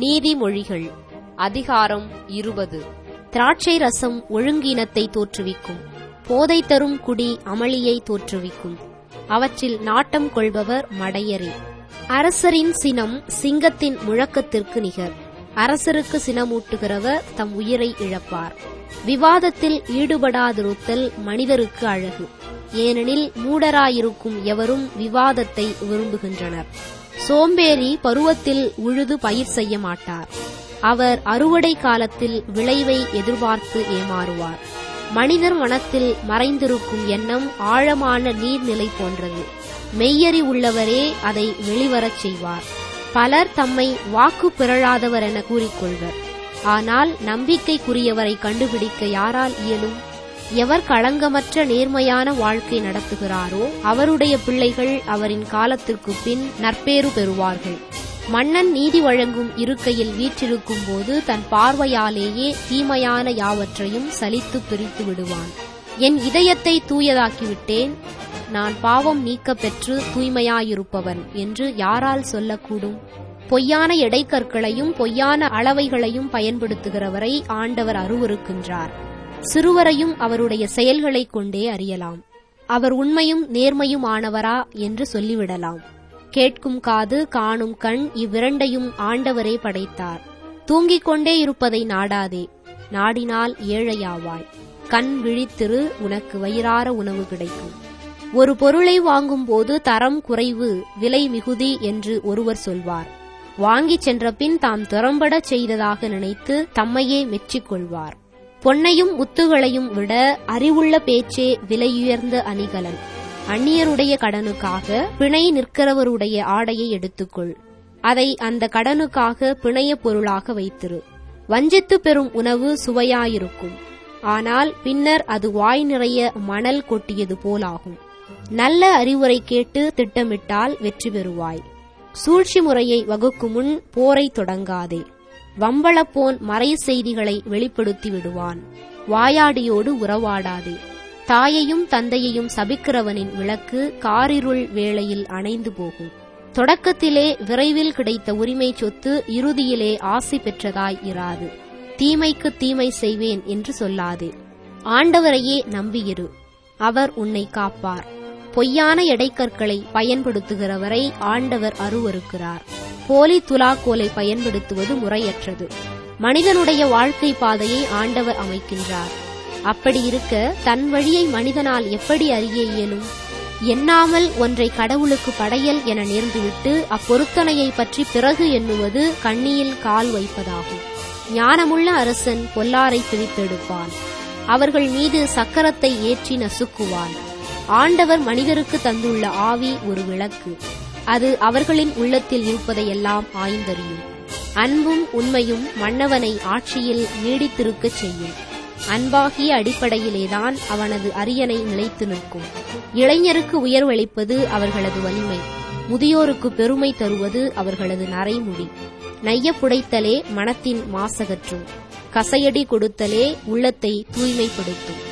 நீதிமொழிகள் அதிகாரம் இருபது திராட்சை ரசம் ஒழுங்கீனத்தை தோற்றுவிக்கும் போதை தரும் குடி அமளியை தோற்றுவிக்கும் அவற்றில் நாட்டம் கொள்பவர் மடையரே அரசரின் சினம் சிங்கத்தின் முழக்கத்திற்கு நிகர் அரசருக்கு சினமூட்டுகிறவர் தம் உயிரை இழப்பார் விவாதத்தில் ஈடுபடாதிருத்தல் மனிதருக்கு அழகு ஏனெனில் மூடராயிருக்கும் எவரும் விவாதத்தை விரும்புகின்றனர் சோம்பேறி பருவத்தில் உழுது பயிர் செய்ய மாட்டார் அவர் அறுவடை காலத்தில் விளைவை எதிர்பார்த்து ஏமாறுவார் மனிதர் மனத்தில் மறைந்திருக்கும் எண்ணம் ஆழமான நீர்நிலை போன்றது மெய்யறி உள்ளவரே அதை வெளிவரச் செய்வார் பலர் தம்மை வாக்கு பிறழாதவர் என கூறிக்கொள்வர் ஆனால் நம்பிக்கைக்குரியவரை கண்டுபிடிக்க யாரால் இயலும் எவர் களங்கமற்ற நேர்மையான வாழ்க்கை நடத்துகிறாரோ அவருடைய பிள்ளைகள் அவரின் காலத்திற்கு பின் நற்பேறு பெறுவார்கள் மன்னன் நீதி வழங்கும் இருக்கையில் வீற்றிருக்கும் போது தன் பார்வையாலேயே தீமையான யாவற்றையும் சலித்து பிரித்து விடுவான் என் இதயத்தை தூயதாக்கிவிட்டேன் நான் பாவம் நீக்க பெற்று தூய்மையாயிருப்பவன் என்று யாரால் சொல்லக்கூடும் பொய்யான எடைக்கற்களையும் பொய்யான அளவைகளையும் பயன்படுத்துகிறவரை ஆண்டவர் அருவருக்கின்றார் சிறுவரையும் அவருடைய செயல்களைக் கொண்டே அறியலாம் அவர் உண்மையும் நேர்மையும் ஆனவரா என்று சொல்லிவிடலாம் கேட்கும் காது காணும் கண் இவ்விரண்டையும் ஆண்டவரே படைத்தார் தூங்கிக் கொண்டே இருப்பதை நாடாதே நாடினால் ஏழையாவாய் கண் விழித்திரு உனக்கு வயிறார உணவு கிடைக்கும் ஒரு பொருளை வாங்கும்போது தரம் குறைவு விலை மிகுதி என்று ஒருவர் சொல்வார் வாங்கிச் சென்ற பின் தாம் திறம்படச் செய்ததாக நினைத்து தம்மையே மெச்சிக் கொள்வார் பொன்னையும் முத்துகளையும் விட அறிவுள்ள பேச்சே விலையுயர்ந்த அணிகலன் அந்நியருடைய கடனுக்காக பிணை நிற்கிறவருடைய ஆடையை எடுத்துக்கொள் அதை அந்த கடனுக்காக பிணைய பொருளாக வைத்திரு வஞ்சித்து பெறும் உணவு சுவையாயிருக்கும் ஆனால் பின்னர் அது வாய் நிறைய மணல் கொட்டியது போலாகும் நல்ல அறிவுரை கேட்டு திட்டமிட்டால் வெற்றி பெறுவாய் சூழ்ச்சி முறையை வகுக்கும் முன் போரை தொடங்காதே வம்பளப்போன் மறை செய்திகளை வெளிப்படுத்தி விடுவான் வாயாடியோடு உறவாடாதே தாயையும் தந்தையையும் சபிக்கிறவனின் விளக்கு காரிருள் வேளையில் அணைந்து போகும் தொடக்கத்திலே விரைவில் கிடைத்த உரிமை சொத்து இறுதியிலே ஆசி பெற்றதாய் இராது தீமைக்கு தீமை செய்வேன் என்று சொல்லாதே ஆண்டவரையே நம்பியிரு அவர் உன்னை காப்பார் பொய்யான எடைக்கற்களை பயன்படுத்துகிறவரை ஆண்டவர் அருவருக்கிறார் போலி துலாக்கோலை பயன்படுத்துவது முறையற்றது மனிதனுடைய வாழ்க்கை பாதையை ஆண்டவர் அமைக்கின்றார் அப்படி இருக்க தன் வழியை மனிதனால் எப்படி அறிய இயலும் எண்ணாமல் ஒன்றை கடவுளுக்கு படையல் என நேர்ந்துவிட்டு அப்பொருத்தனையை பற்றி பிறகு எண்ணுவது கண்ணியில் கால் வைப்பதாகும் ஞானமுள்ள அரசன் பொல்லாரை பிரித்தெடுப்பான் அவர்கள் மீது சக்கரத்தை ஏற்றி நசுக்குவான் ஆண்டவர் மனிதருக்கு தந்துள்ள ஆவி ஒரு விளக்கு அது அவர்களின் உள்ளத்தில் இருப்பதையெல்லாம் ஆய்ந்தறியும் அன்பும் உண்மையும் மன்னவனை ஆட்சியில் நீடித்திருக்கச் செய்யும் அன்பாகிய அடிப்படையிலேதான் அவனது அரியணை நிலைத்து நிற்கும் இளைஞருக்கு உயர்வளிப்பது அவர்களது வலிமை முதியோருக்கு பெருமை தருவது அவர்களது நரைமுடி நைய புடைத்தலே மனத்தின் மாசகற்றும் கசையடி கொடுத்தலே உள்ளத்தை தூய்மைப்படுத்தும்